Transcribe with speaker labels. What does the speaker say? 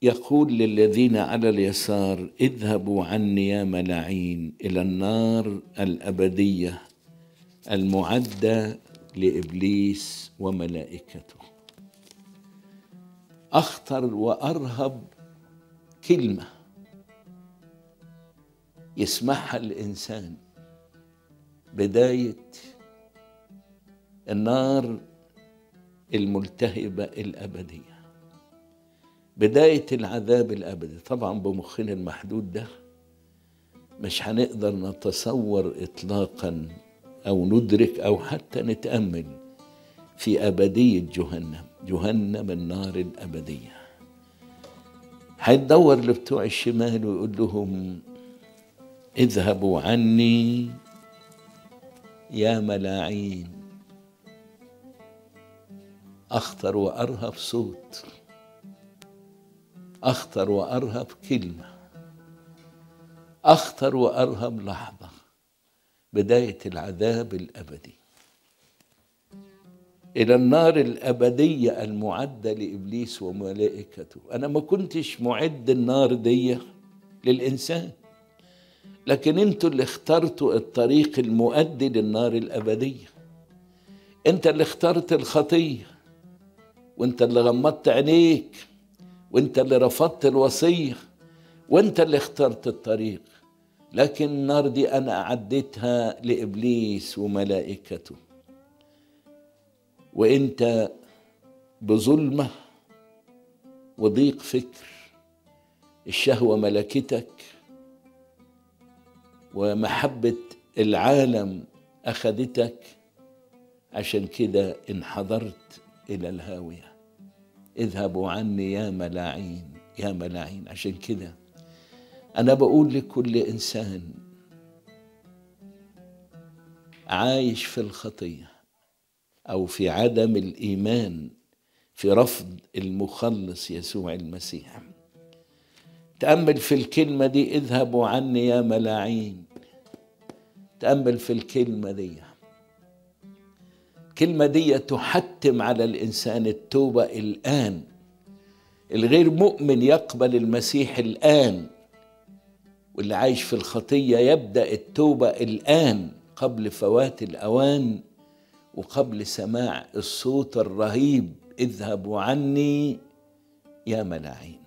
Speaker 1: يقول للذين على اليسار اذهبوا عني يا ملاعين الى النار الابديه المعده لابليس وملائكته اخطر وارهب كلمه يسمعها الانسان بدايه النار الملتهبه الابديه بدايه العذاب الابدي طبعا بمخنا المحدود ده مش هنقدر نتصور اطلاقا او ندرك او حتى نتامل في ابديه جهنم جهنم النار الابديه هيدور لبتوع الشمال ويقول لهم اذهبوا عني يا ملاعين اخطر وارهب صوت اخطر وارهب كلمه اخطر وارهب لحظه بدايه العذاب الابدي الى النار الابديه المعده لابليس وملائكته انا ما كنتش معد النار دي للانسان لكن انتوا اللي اخترتوا الطريق المؤدي للنار الابديه انت اللي اخترت الخطيه وانت اللي غمضت عينيك وانت اللي رفضت الوصيه وانت اللي اخترت الطريق لكن النار دي انا اعديتها لابليس وملائكته وانت بظلمه وضيق فكر الشهوه ملكتك ومحبه العالم اخذتك عشان كده انحدرت الى الهاويه اذهبوا عني يا ملاعين يا ملاعين عشان كده انا بقول لكل انسان عايش في الخطيه او في عدم الايمان في رفض المخلص يسوع المسيح تامل في الكلمه دي اذهبوا عني يا ملاعين تامل في الكلمه دي الكلمه دي تحتم على الانسان التوبه الان الغير مؤمن يقبل المسيح الان واللي عايش في الخطيه يبدا التوبه الان قبل فوات الاوان وقبل سماع الصوت الرهيب اذهبوا عني يا ملاعين